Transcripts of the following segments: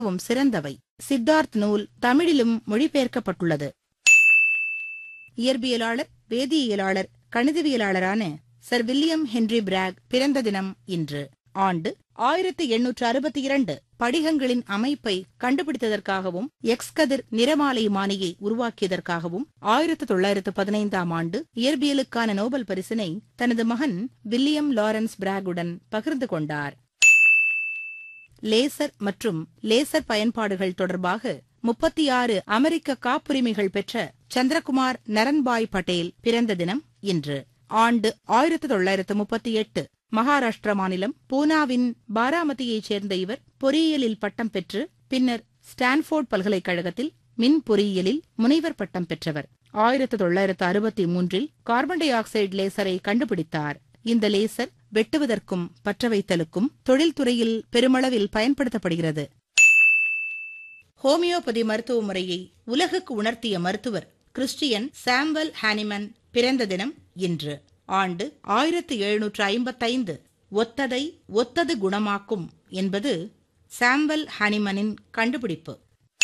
மிகவும் சிறந்தவை சித்தார்த் நூல் தமிழிலும் மொழிபெயர்க்கப்பட்டுள்ளது இயற்பியலாளர் வேதியியலாளர் கணிதவியலாளரான சர் வில்லியம் ஹென்றி பிராக் பிறந்த தினம் இன்று ஆண்டு ஆயிரத்தி எண்ணூற்று அறுபத்தி இரண்டு படிகங்களின் அமைப்பை கண்டுபிடித்ததற்காகவும் எக்ஸ் கதிர் நிறமாலைமானியை உருவாக்கியதற்காகவும் ஆயிரத்து தொள்ளாயிரத்து பதினைந்தாம் ஆண்டு இயற்பியலுக்கான நோபல் பரிசினை தனது மகன் வில்லியம் லாரன்ஸ் பிராகுடன் பகிர்ந்து கொண்டார் லேசர் மற்றும் லேசர் பயன்பாடுகள் தொடர்பாக முப்பத்தி ஆறு அமெரிக்க காப்புரிமைகள் பெற்ற சந்திரகுமார் நரன்பாய் பட்டேல் பிறந்த தினம் இன்று ஆண்டு ஆயிரத்து தொள்ளாயிரத்து முப்பத்தி எட்டு மகாராஷ்டிரா மாநிலம் பூனாவின் பாராமதியைச் சேர்ந்த இவர் பொறியியலில் பட்டம் பெற்று பின்னர் ஸ்டான்ஃபோர்ட் பல்கலைக்கழகத்தில் மின் பொறியியலில் முனைவர் பட்டம் பெற்றவர் ஆயிரத்து தொள்ளாயிரத்து அறுபத்தி மூன்றில் கார்பன் டை ஆக்சைடு லேசரை கண்டுபிடித்தார் இந்த லேசர் வெட்டுவதற்கும் பற்ற வைத்தலுக்கும் தொழில்துறையில் பெருமளவில் பயன்படுத்தப்படுகிறது ஹோமியோபதி மருத்துவ முறையை உலகுக்கு உணர்த்திய மருத்துவர் கிறிஸ்டியன் சாம்பல் ஹானிமன் பிறந்த தினம் இன்று ஆண்டு ஆயிரத்து எழுநூற்று ஐம்பத்தைந்து ஒத்ததை ஒத்தது குணமாக்கும் என்பது சாம்பல் ஹானிமனின் கண்டுபிடிப்பு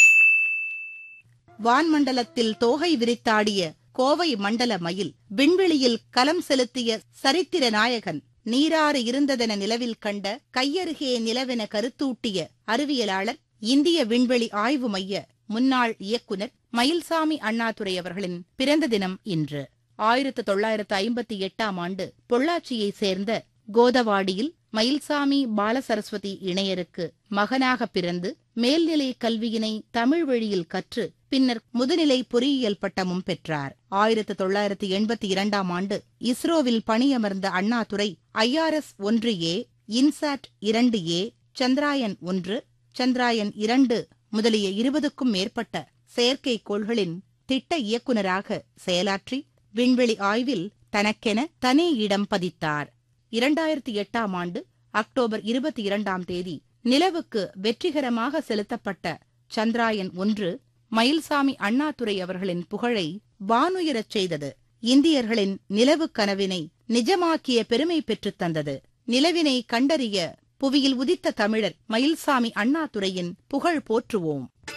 வான்மண்டலத்தில் தோகை விரித்தாடிய கோவை மண்டல மயில் விண்வெளியில் கலம் செலுத்திய சரித்திர நாயகன் நீராறு இருந்ததென நிலவில் கண்ட கையருகே நிலவென கருத்தூட்டிய அறிவியலாளர் இந்திய விண்வெளி ஆய்வு மைய முன்னாள் இயக்குனர் மயில்சாமி அண்ணாதுரை அவர்களின் பிறந்த தினம் இன்று ஆயிரத்து தொள்ளாயிரத்து ஐம்பத்தி எட்டாம் ஆண்டு பொள்ளாச்சியைச் சேர்ந்த கோதவாடியில் மயில்சாமி பாலசரஸ்வதி இணையருக்கு மகனாக பிறந்து மேல்நிலை கல்வியினை தமிழ் வழியில் கற்று பின்னர் முதுநிலை பொறியியல் பட்டமும் பெற்றார் ஆயிரத்து தொள்ளாயிரத்து எண்பத்தி இரண்டாம் ஆண்டு இஸ்ரோவில் பணியமர்ந்த அண்ணாதுரை ஐஆர்எஸ் ஒன்று ஏ இன்சாட் இரண்டு ஏ சந்திராயன் ஒன்று சந்திராயன் இரண்டு முதலிய இருபதுக்கும் மேற்பட்ட செயற்கைக்கோள்களின் திட்ட இயக்குநராக செயலாற்றி விண்வெளி ஆய்வில் தனக்கென தனி இடம் பதித்தார் இரண்டாயிரத்தி எட்டாம் ஆண்டு அக்டோபர் இருபத்தி இரண்டாம் தேதி நிலவுக்கு வெற்றிகரமாக செலுத்தப்பட்ட சந்திராயன் ஒன்று மயில்சாமி அண்ணாதுரை அவர்களின் புகழை வானுயரச் செய்தது இந்தியர்களின் நிலவு கனவினை நிஜமாக்கிய பெருமை பெற்றுத் தந்தது நிலவினை கண்டறிய புவியில் உதித்த தமிழர் மயில்சாமி அண்ணாதுரையின் புகழ் போற்றுவோம்